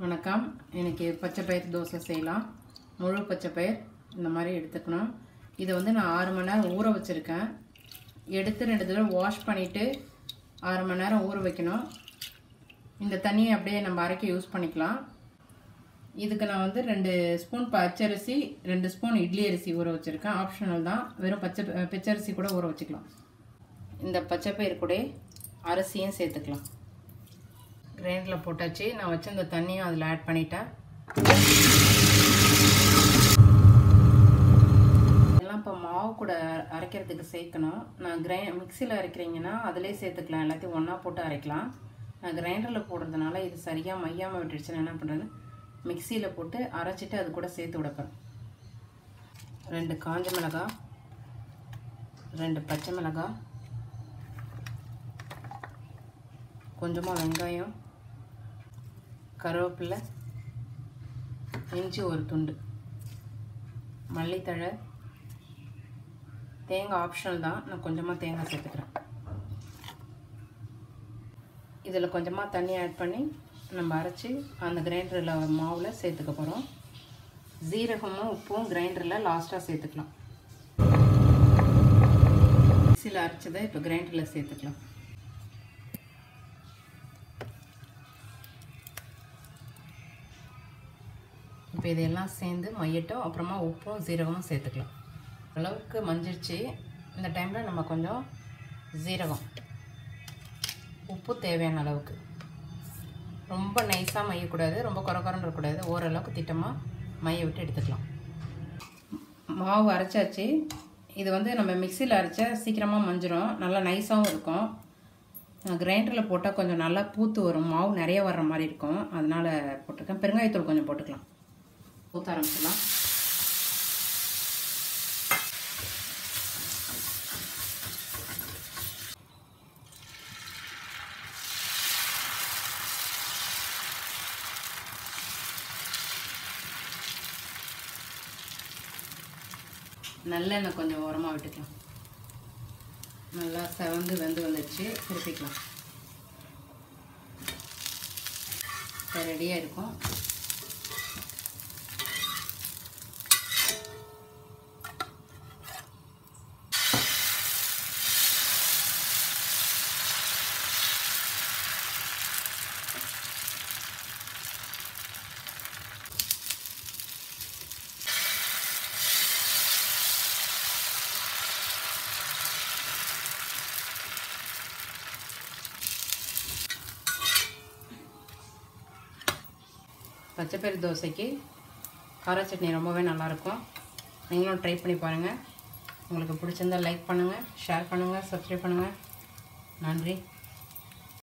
வணக்கம் எனக்கு பச்சை பயிர் தோசை செய்யலாம் முழு பச்சை பயிர் இந்த மாதிரி எடுத்துக்கணும் இதை வந்து நான் ஆறு மணி நேரம் ஊற வச்சுருக்கேன் எடுத்து ரெண்டு தடவை வாஷ் பண்ணிவிட்டு ஆறு மணி நேரம் ஊற வைக்கணும் இந்த தண்ணியை அப்படியே நம்ம அரைக்க யூஸ் பண்ணிக்கலாம் இதுக்கு நான் வந்து ரெண்டு ஸ்பூன் பச்சரிசி ரெண்டு ஸ்பூன் இட்லி அரிசி ஊற வச்சுருக்கேன் ஆப்ஷனல் தான் வெறும் பச்சை பச்சரிசி கூட ஊற வச்சுக்கலாம் இந்த பச்சை பயிர் கூட அரிசியும் சேர்த்துக்கலாம் கிரைண்டரில் போட்டாச்சு நான் வச்சிருந்த தண்ணியும் அதில் ஆட் பண்ணிட்டேன் எல்லாம் இப்போ மாவு கூட அரைக்கிறதுக்கு சேர்க்கணும் நான் கிரை மிக்சியில் அரைக்கிறீங்கன்னா அதிலே சேர்த்துக்கலாம் எல்லாத்தையும் ஒன்றா போட்டு அரைக்கலாம் நான் கிரைண்டரில் போடுறதுனால இது சரியாக மையாமல் விட்டுடுச்சுன்னு என்ன பண்ணுறது மிக்சியில் போட்டு அரைச்சிட்டு அது கூட சேர்த்து விடப்பேன் ரெண்டு காஞ்ச மிளகாய் ரெண்டு பச்சை மிளகாய் கொஞ்சமாக வெங்காயம் கருவேப்பிலை இஞ்சி ஒரு துண்டு மல்லித்தழை தேங்காய் ஆப்ஷனல் தான் நான் கொஞ்சமாக தேங்காய் சேர்த்துக்கிறேன் இதில் கொஞ்சமாக தண்ணி ஆட் பண்ணி நம்ம அரைச்சி அந்த கிரைண்டரில் மாவில் சேர்த்துக்க போகிறோம் ஜீரகமும் உப்பும் கிரைண்டரில் லாஸ்ட்டாக சேர்த்துக்கலாம் மிக்சியில் அரைச்சதை இப்போ கிரைண்டரில் சேர்த்துக்கலாம் இப்போ இதெல்லாம் சேர்ந்து மையட்டும் அப்புறமா உப்பும் ஜீரகமும் சேர்த்துக்கலாம் அளவுக்கு மஞ்சிடுச்சு இந்த டைமில் நம்ம கொஞ்சம் ஜீரகம் உப்பு தேவையான அளவுக்கு ரொம்ப நைஸாக மையக்கூடாது ரொம்ப குறை குறைன்னு இருக்கக்கூடாது ஓரளவுக்கு திட்டமாக மைய விட்டு எடுத்துக்கலாம் மாவு அரைச்சாச்சு இது வந்து நம்ம மிக்சியில் அரைச்சா சீக்கிரமாக மஞ்சிரும் நல்லா நைஸாகவும் இருக்கும் கிரைண்டரில் போட்டால் கொஞ்சம் நல்லா பூத்து வரும் மாவு நிறைய வர்ற மாதிரி இருக்கும் அதனால் போட்டிருக்கேன் பெருங்காயத்தூள் கொஞ்சம் போட்டுக்கலாம் ஊற்ற ஆரம்பிச்சிடலாம் நல்லெண்ணெய் கொஞ்சம் உரமாக விட்டுக்கலாம் நல்லா செவந்து வெந்து வந்துடுச்சு திருப்பிக்கலாம் இப்போ ரெடியாக இருக்கும் பச்சைப்பயிறு தோசைக்கு கார சட்னி ரொம்பவே நல்லாயிருக்கும் நீங்களும் ட்ரை பண்ணி பாருங்கள் உங்களுக்கு பிடிச்சிருந்தா லைக் பண்ணுங்கள் ஷேர் பண்ணுங்கள் சப்ஸ்கிரைப் பண்ணுங்கள் நன்றி